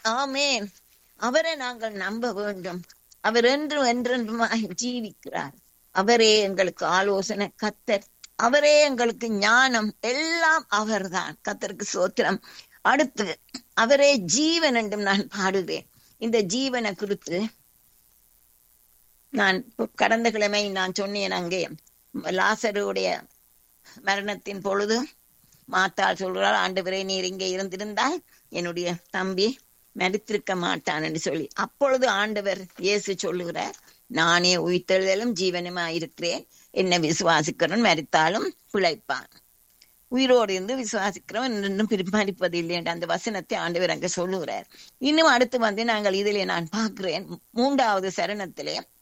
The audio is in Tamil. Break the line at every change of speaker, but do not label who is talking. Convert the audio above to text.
ஆமென் அவரை நாங்கள் நம்ப வேண்டும் அவர் என்றும் என்றென்றுமாய் ஜீவிக்கிறார் அவரே எங்களுக்கு ஆலோசனை கத்தர் அவரே எங்களுக்கு ஞானம் எல்லாம் அவர்தான் கத்தருக்கு சோத்திரம் அடுத்து அவரே ஜீவன் என்றும் நான் பாடுவேன் இந்த ஜீவனை குறித்து நான் கடந்த கிழமை நான் சொன்னேன் அங்கே லாசருடைய மரணத்தின் பொழுது மாத்தாள் சொல்கிறாள் ஆண்டவரே நீர் இங்கே இருந்திருந்தால் என்னுடைய தம்பி மறித்திருக்க மாட்டான் என்று சொல்லி அப்பொழுது ஆண்டவர் இயேசு சொல்லுகிறார் நானே உயிர்த்தெழுதலும் ஜீவனுமா இருக்கிறேன் என்னை விசுவாசிக்கிறவன் மறித்தாலும் பிழைப்பான் உயிரோடு இருந்து விசுவாசிக்கிறவன் இன்னும் மறிப்பது இல்லை என்ற அந்த வசனத்தை ஆண்டவர் அங்க சொல்லுகிறார் இன்னும் அடுத்து வந்து நாங்கள் இதிலே நான் பார்க்கிறேன் மூன்றாவது சரணத்திலே